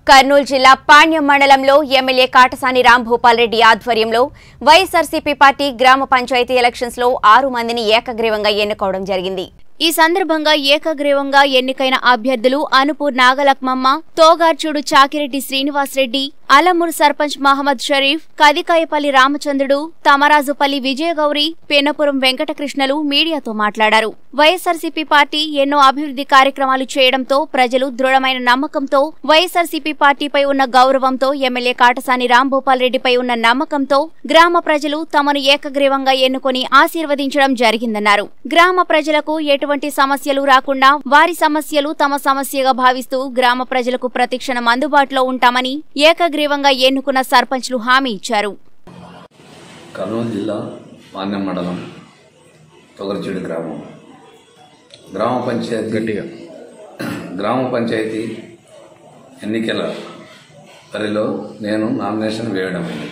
కర్నూలు జిల్లా పాణ్యం మండలంలో ఎమ్మెల్యే కాటసాని రాంభూపాల్ రెడ్డి ఆధ్వర్యంలో వైఎస్ఆర్సీపీ పార్టీ గ్రామ పంచాయతీ ఎలక్షన్స్ లో ఆరు మందిని ఏకగ్రీవంగా ఎన్నుకోవడం జరిగింది ఈ సందర్భంగా ఏకగ్రీవంగా ఎన్నికైన అభ్యర్థులు అనుపూర్ నాగలక్మమ్మ తోగార్చుడు చాకిరెడ్డి శ్రీనివాసరెడ్డి అలమూరు సర్పంచ్ మహమ్మద్ షరీఫ్ కదికాయపల్లి రామచంద్రుడు తమరాజుపల్లి విజయగౌరి పెనపురం వెంకటకృష్ణలు మీడియాతో మాట్లాడారు వైఎస్ఆర్సీపీ పార్టీ ఎన్నో అభివృద్ధి కార్యక్రమాలు చేయడంతో ప్రజలు దృఢమైన నమ్మకంతో వైఎస్ఆర్సీపీ పార్టీపై ఉన్న గౌరవంతో ఎమ్మెల్యే కాటసాని రాంభూపాల్ రెడ్డిపై ఉన్న నమ్మకంతో గ్రామ ప్రజలు తమను ఏకగ్రీవంగా ఎన్నుకొని ఆశీర్వదించడం జరిగిందన్నారు గ్రామ ప్రజలకు ఎటువంటి సమస్యలు రాకుండా వారి సమస్యలు తమ సమస్యగా భావిస్తూ గ్రామ ప్రజలకు ప్రతిక్షణం అందుబాటులో ఉంటామని ఏకగ్రీవంగా ఎన్నుకున్న సర్పంచ్లు హామీ ఇచ్చారు కర్నూలు జిల్లా పాణ్యం మండలం తొగరచెడు గ్రామం గ్రామ పంచాయతీ గ్రామ పంచాయతీ ఎన్నికల పరిలో నేను నామినేషన్ వేయడం అయింది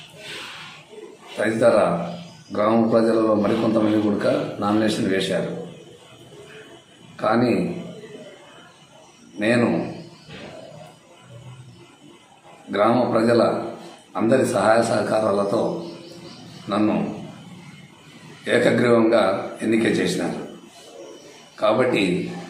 తదితర గ్రామ ప్రజలలో మరికొంతమంది కూడా నామినేషన్ వేశారు కానీ నేను గ్రామ ప్రజల అందరి సహాయ సహకారాలతో నన్ను ఏకగ్రీవంగా ఎన్నిక చేసినారు కాబట్టి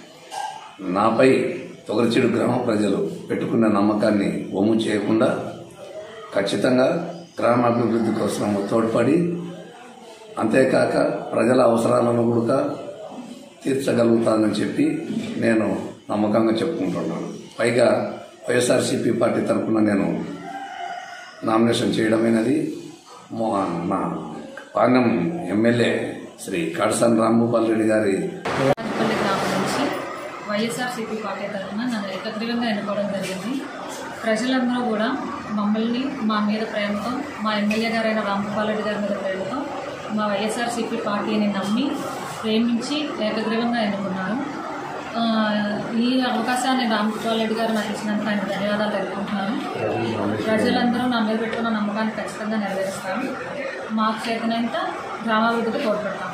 నాపై తొగరిచిడు గ్రామ ప్రజలు పెట్టుకున్న నమ్మకాన్ని ఒమ్ము చేయకుండా ఖచ్చితంగా గ్రామాభివృద్ధి కోసం తోడ్పడి అంతేకాక ప్రజల అవసరాలను కూడా తీర్చగలుగుతానని చెప్పి నేను నమ్మకంగా చెప్పుకుంటున్నాను పైగా వైఎస్ఆర్సీపీ పార్టీ తరఫున నేను నామినేషన్ చేయడమైనది మా మా పాణ్యం ఎమ్మెల్యే శ్రీ కడసన్ రాంభూపాల్ రెడ్డి గారి రాజపల్లి గ్రామం నుంచి వైఎస్ఆర్సీపీ పార్టీ తరఫున నన్ను ఏకగ్రీవంగా ఎన్నుకోవడం జరిగింది ప్రజలందరూ కూడా మమ్మల్ని మా మీద ప్రేమతో మా ఎమ్మెల్యే గారైన రాంగోపాల్ రెడ్డి గారి మీద ప్రేమతో మా వైఎస్ఆర్సీపీ పార్టీని నమ్మి ప్రేమించి ఏకగ్రీవంగా ఎన్నుకున్నారు ఆ, ఈ అవకాశాన్ని రాంగోపాల్ రెడ్డి గారు నాకు ఇచ్చినందుకు ఆయన ధన్యవాదాలు తెలుపుకుంటున్నాను ప్రజలందరూ నా మీద పెట్టుకున్న నమ్మకాన్ని ఖచ్చితంగా నెరవేరుస్తాను మాకు చేతనంత గ్రామాభివృద్ధికి తోడ్పడతాను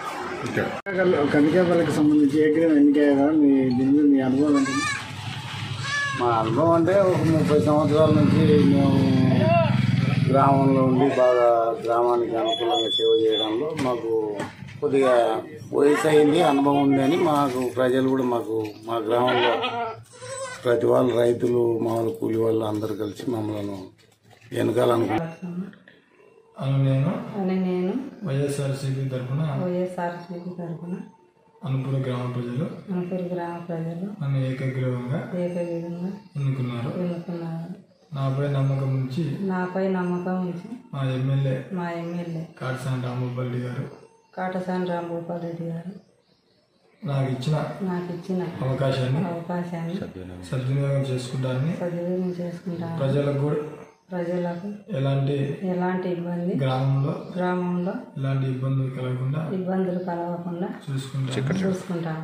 కనికేపల్లికి సంబంధించి ఏగ్రీవం ఎన్నికయ్యా కదా మీ దీని మీద మీ అనుభవం ఏంటి మా అనుభవం అంటే ఒక ముప్పై సంవత్సరాల నుంచి మేము గ్రామంలో ఉండి బాగా గ్రామానికి అనుకూలంగా సేవ చేయడంలో మాకు కొద్దిగా వయసు అయింది అనుభవం ఉంది అని మాకు ప్రజలు కూడా మాకు మా గ్రామంలో ప్రతి వాళ్ళు రైతులు మామూలు కూలి వాళ్ళు అందరు కలిసి మమ్మల్ని వెనకాలనుకుంటున్నాం అని నేను అని నేను వైఎస్ఆర్సీపీ తరఫున వైఎస్ఆర్సీపీ తరఫున అనుపుర గ్రామ ప్రజలు అనుకూల గ్రామ ప్రజలు నన్ను ఏకగ్రీవంగా ఏకవిధంగా ఎన్నుకున్నారు ఎన్నుకున్నారు నాపై నమ్మకం ఉంచి నాపై నమ్మకం ఉంచి మా ఎమ్మెల్యే మా ఎమ్మెల్యే కాటసాని రామోపల్లి గారు కాటసాని రాంభూపాల్ రెడ్డి గారు నాకు ఇచ్చిన నాకు ఇచ్చిన అవకాశాన్ని అవకాశాన్ని సద్వినియోగం చేసుకుంటానని సద్వినియోగం చేసుకుంటాను ప్రజలకు కూడా ప్రజలకు ఎలాంటి ఎలాంటి ఇబ్బంది గ్రామంలో గ్రామంలో ఎలాంటి ఇబ్బందులు కలగకుండా ఇబ్బందులు కలగకుండా చూసుకుంటాను చూసుకుంటాను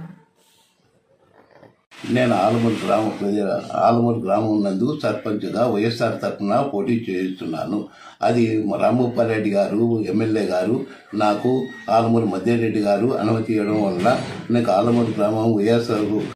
నేను ఆలమూరు గ్రామ ప్రజల ఆలమూరు గ్రామం నందు సర్పంచ్గా వైఎస్ఆర్ తరఫున పోటీ చేస్తున్నాను అది రాంభూపారెడ్డి గారు ఎమ్మెల్యే గారు నాకు ఆలమూరు మధ్యారెడ్డి గారు అనుమతి ఇవ్వడం వల్ల నాకు ఆలమూరు గ్రామం వైఎస్ఆర్